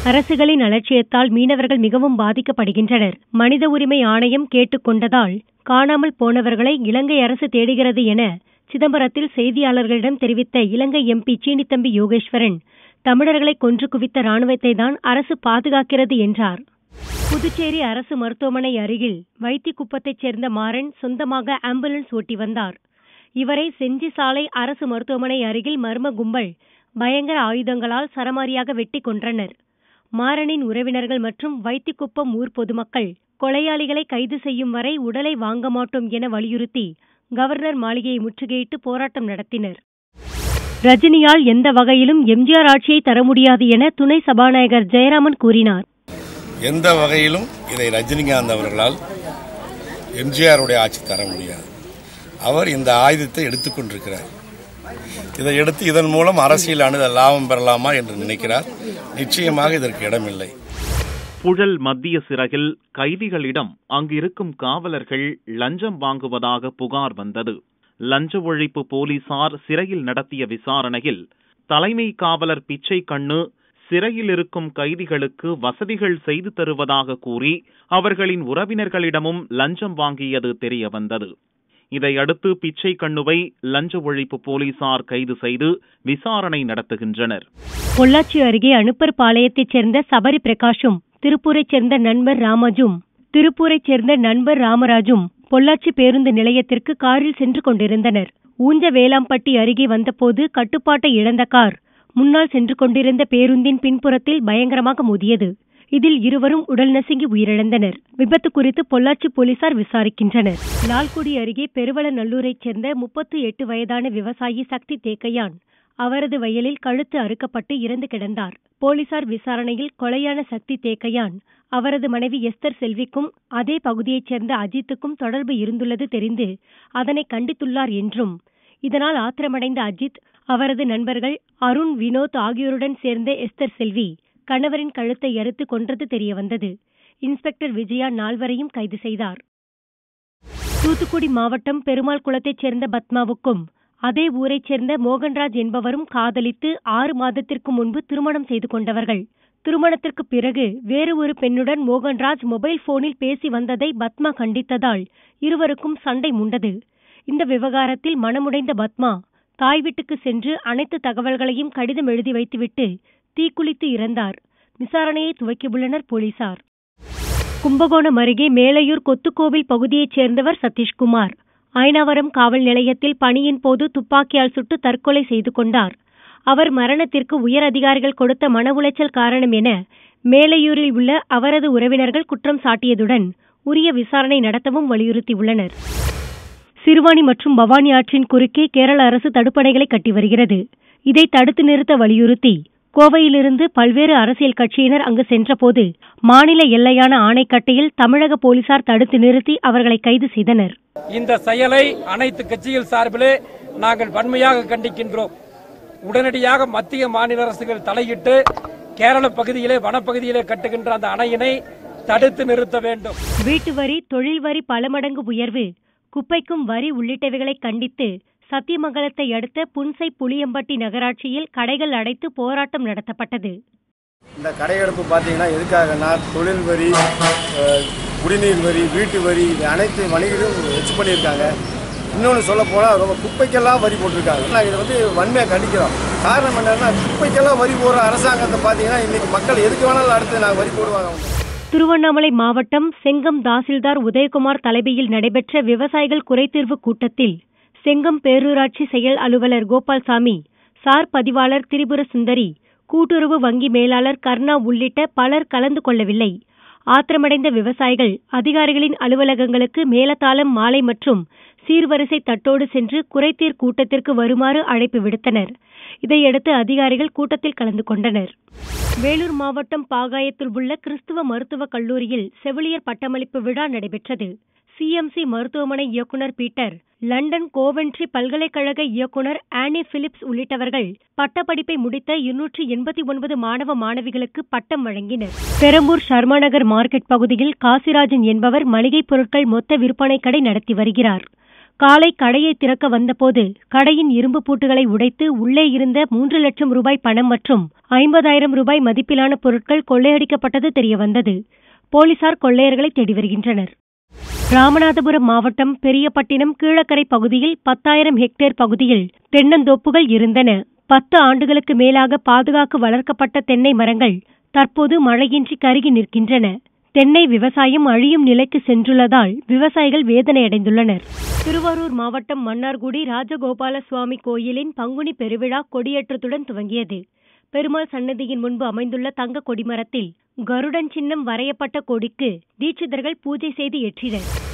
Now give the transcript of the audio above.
அரசுகளின் அலட்சியத்தால் மீனவர்கள் மிகவும் பாதிக்கப்படுகின்றனர் மனித உரிமை ஆணையம் கேட்டுக்கொண்டதால் காணாமல் போனவர்களை இலங்கை அரசு தேடுகிறது என சிதம்பரத்தில் செய்தியாளர்களிடம் தெரிவித்த இலங்கை எம்பி சீனித்தம்பி யோகேஸ்வரன் தமிழர்களை கொன்று குவித்த ராணுவத்தை தான் அரசு பாதுகாக்கிறது என்றார் புதுச்சேரி அரசு மருத்துவமனை அருகில் வைத்திக்குப்பத்தைச் சேர்ந்த மாறன் சொந்தமாக ஆம்புலன்ஸ் ஓட்டி வந்தார் இவரை செஞ்சி சாலை அரசு மருத்துவமனை அருகில் மர்ம கும்பல் பயங்கர ஆயுதங்களால் சரமாரியாக வெட்டி கொன்றனர் மாறனின் உறவினர்கள் மற்றும் வைத்திக்குப்பம் ஊர் பொதுமக்கள் கொலையாளிகளை கைது செய்யும் வரை உடலை வாங்க மாட்டோம் என வலியுறுத்தி கவர்னர் மாளிகையை முற்றுகையிட்டு போராட்டம் நடத்தினர் ரஜினியால் எந்த வகையிலும் எம்ஜிஆர் ஆட்சியை தர முடியாது என துணை சபாநாயகர் ஜெயராமன் கூறினார் எந்த வகையிலும் இதை ரஜினிகாந்த் அவர்களால் எம்ஜிஆருடைய ஆட்சி தர முடியாது அவர் இந்த ஆயுதத்தை எடுத்துக்கொண்டிருக்கிறார் இதை எடுத்து இதன் மூலம் அரசியல் அணுக லாபம் பெறலாமா என்று நினைக்கிறார் நிச்சயமாக இதற்கு இடமில்லை புழல் மத்திய சிறையில் கைதிகளிடம் அங்கிருக்கும் காவலர்கள் லஞ்சம் வாங்குவதாக புகார் வந்தது லஞ்ச ஒழிப்பு போலீசார் சிறையில் நடத்திய விசாரணையில் தலைமை காவலர் பிச்சை கண்ணு சிறையில் இருக்கும் கைதிகளுக்கு வசதிகள் செய்து தருவதாக கூறி அவர்களின் உறவினர்களிடமும் லஞ்சம் வாங்கியது தெரிய வந்தது இதையடுத்து பிச்சை கண்ணுவை லஞ்ச ஒழிப்பு போலீசார் கைது செய்து விசாரணை நடத்துகின்றனர் பொள்ளாச்சி அருகே அனுப்பர் பாளையத்தைச் சேர்ந்த சபரி பிரகாஷும் திருப்பூரைச் சேர்ந்த நண்பர் ராமஜும் திருப்பூரைச் சேர்ந்த நண்பர் ராமராஜும் பொள்ளாச்சி பேருந்து நிலையத்திற்கு காரில் சென்று கொண்டிருந்தனர் ஊஞ்ச வேளாம்பட்டி அருகே வந்தபோது கட்டுப்பாட்டை இழந்த கார் முன்னால் சென்று கொண்டிருந்த பேருந்தின் பின்புறத்தில் பயங்கரமாக மோதியது இதில் இருவரும் உடல் நசுங்கி உயிரிழந்தனர் விபத்து குறித்து பொள்ளாச்சி போலீசார் விசாரிக்கின்றனர் லால்குடி அருகே பெருவளநல்லூரைச் சேர்ந்த முப்பத்து எட்டு வயதான விவசாயி சக்தி தேக்கையான் அவரது வயலில் கழுத்து அறுக்கப்பட்டு இறந்து கிடந்தார் போலீசார் விசாரணையில் கொலையான சக்தி தேக்கையான் அவரது மனைவி எஸ்தர் செல்விக்கும் அதே பகுதியைச் சேர்ந்த அஜித்துக்கும் தொடர்பு இருந்துள்ளது தெரிந்து அதனை கண்டித்துள்ளார் என்றும் இதனால் ஆத்திரமடைந்த அஜித் அவரது நண்பர்கள் அருண் வினோத் ஆகியோருடன் சேர்ந்த எஸ்தர் செல்வி கணவரின் கழுத்தை அறுத்து கொன்றது தெரியவந்தது இன்ஸ்பெக்டர் விஜயா நால்வரையும் கைது செய்தார் தூத்துக்குடி மாவட்டம் பெருமாள் குளத்தைச் சேர்ந்த பத்மாவுக்கும் அதே ஊரைச் சேர்ந்த மோகன்ராஜ் என்பவரும் காதலித்து ஆறு மாதத்திற்கு முன்பு திருமணம் செய்து கொண்டவர்கள் திருமணத்திற்கு பிறகு வேறு ஒரு பெண்ணுடன் மோகன்ராஜ் மொபைல் போனில் பேசி வந்ததை பத்மா கண்டித்ததால் இருவருக்கும் சண்டை முண்டது இந்த விவகாரத்தில் மனமுடைந்த பத்மா தாய் வீட்டுக்கு சென்று அனைத்து தகவல்களையும் கடிதம் எழுதி வைத்துவிட்டு தீக்குளித்து இறந்தார் விசாரணையை துவக்கியுள்ளனர் போலீசார் கும்பகோணம் அருகே மேலையூர் கொத்துக்கோவில் பகுதியைச் சேர்ந்தவர் சதீஷ்குமார் அயனாவரம் காவல் நிலையத்தில் பணியின் போது துப்பாக்கியால் சுட்டு தற்கொலை செய்து கொண்டார் அவர் மரணத்திற்கு உயர் அதிகாரிகள் கொடுத்த மன உளைச்சல் காரணம் என மேலையூரில் உள்ள அவரது உறவினர்கள் குற்றம் சாட்டியதுடன் உரிய விசாரணை நடத்தவும் வலியுறுத்தியுள்ளனர் சிறுவாணி மற்றும் பவானி ஆற்றின் குறுக்கே கேரள அரசு தடுப்பணைகளை கட்டி வருகிறது இதை தடுத்து நிறுத்த வலியுறுத்தி கோவையிலிருந்து பல்வேறு அரசியல் கட்சியினர் அங்கு சென்றபோது மாநில எல்லையான ஆணைக்கட்டையில் தமிழக போலீசார் தடுத்து நிறுத்தி அவர்களை கைது செய்தனர் இந்த செயலை அனைத்து கட்சிகள் சார்பிலே நாங்கள் வன்மையாக கண்டிக்கின்றோம் உடனடியாக மத்திய மாநில அரசுகள் தலையிட்டு கேரள பகுதியிலே வனப்பகுதியிலே கட்டுகின்ற அந்த அணையினை தடுத்து நிறுத்த வேண்டும் வீட்டு வரி தொழில் வரி பல மடங்கு உயர்வு குப்பைக்கும் வரி உள்ளிட்டவைகளை கண்டித்து சத்தியமங்கலத்தை அடுத்த புன்சை புளியம்பட்டி நகராட்சியில் கடைகள் அடைத்து போராட்டம் நடத்தப்பட்டது இந்த கடையெடுப்பு பார்த்தீங்கன்னா எதுக்காகனா தொழில் வரி அஹ், குடிநீர் வரி வீட்டு வரி இது அனைத்து வணிகரும் வச்சு பண்ணியிருக்காங்க இன்னொன்று சொல்ல போனால் ரொம்ப குப்பைக்கெல்லாம் வரி போட்டிருக்காங்க நாங்கள் இதை வந்து வன்மையாக கண்டிக்கிறோம் காரணம் என்னன்னா குப்பைக்கெல்லாம் வரி போடுற அரசாங்கத்தை பார்த்தீங்கன்னா இன்னைக்கு மக்கள் எதுக்கு வேணாலும் அடுத்து நாங்கள் வரி போடுவாங்க திருவண்ணாமலை மாவட்டம் செங்கம் தாசில்தார் உதயகுமார் தலைமையில் நடைபெற்ற விவசாயிகள் குறைதீர்வு கூட்டத்தில் செங்கம் பேரூராட்சி செயல் அலுவலர் கோபால்சாமி சார் பதிவாளர் திரிபுர சுந்தரி கூட்டுறவு வங்கி மேலாளர் கர்ணா உள்ளிட்ட பலர் கலந்து கொள்ளவில்லை ஆத்திரமடைந்த விவசாயிகள் அதிகாரிகளின் அலுவலகங்களுக்கு மேலதாளம் மாலை மற்றும் சீர்வரிசை தட்டோடு சென்று குறைதீர் கூட்டத்திற்கு வருமாறு அழைப்பு விடுத்தனர் இதையடுத்து அதிகாரிகள் கூட்டத்தில் கலந்து கொண்டனர் வேலூர் மாவட்டம் பாகாயத்தில் உள்ள கிறிஸ்துவ மருத்துவக் கல்லூரியில் செவிலியர் பட்டமளிப்பு விழா நடைபெற்றது சிஎம்சி மருத்துவமனை இயக்குனர் பீட்டர் லண்டன் கோவென்ட்ரி பல்கலைக்கழக இயக்குனர் ஆனி பிலிப்ஸ் உள்ளிட்டவர்கள் பட்டப்படிப்பை முடித்த இருநூற்றி எண்பத்தி ஒன்பது மாணவ மாணவிகளுக்கு பட்டம் வழங்கினர் பெரம்பூர் ஷர்மாநகர் மார்க்கெட் பகுதியில் காசிராஜன் என்பவர் மளிகைப் பொருட்கள் மொத்த விற்பனை கடை நடத்தி வருகிறார் காலை கடையை திறக்க வந்தபோது கடையின் இரும்பு பூட்டுகளை உடைத்து உள்ளே இருந்த மூன்று லட்சம் ரூபாய் பணம் மற்றும் ஐம்பதாயிரம் ரூபாய் மதிப்பிலான பொருட்கள் கொள்ளையடிக்கப்பட்டது தெரியவந்தது போலீசார் கொள்ளையர்களை தேடி வருகின்றனர் ராமநாதபுரம் மாவட்டம் பெரியபட்டினம் கீழக்கரை பகுதியில் பத்தாயிரம் ஹெக்டேர் பகுதியில் தென்னந்தோப்புகள் இருந்தன பத்து ஆண்டுகளுக்கு மேலாக பாதுகாத்து வளர்க்கப்பட்ட தென்னை மரங்கள் தற்போது மழையின்றி கருகி நிற்கின்றன தென்னை விவசாயம் அழியும் நிலைக்கு சென்றுள்ளதால் விவசாயிகள் வேதனையடைந்துள்ளனர் திருவாரூர் மாவட்டம் மன்னார்குடி ராஜகோபால சுவாமி கோயிலின் பங்குனி பெருவிழா கொடியேற்றத்துடன் துவங்கியது பெருமாள் சன்னதியின் முன்பு அமைந்துள்ள தங்க கொடிமரத்தில் கருடன் சின்னம் வரையப்பட்ட கொடிக்கு தீட்சிதர்கள் பூஜை செய்து ஏற்றினர்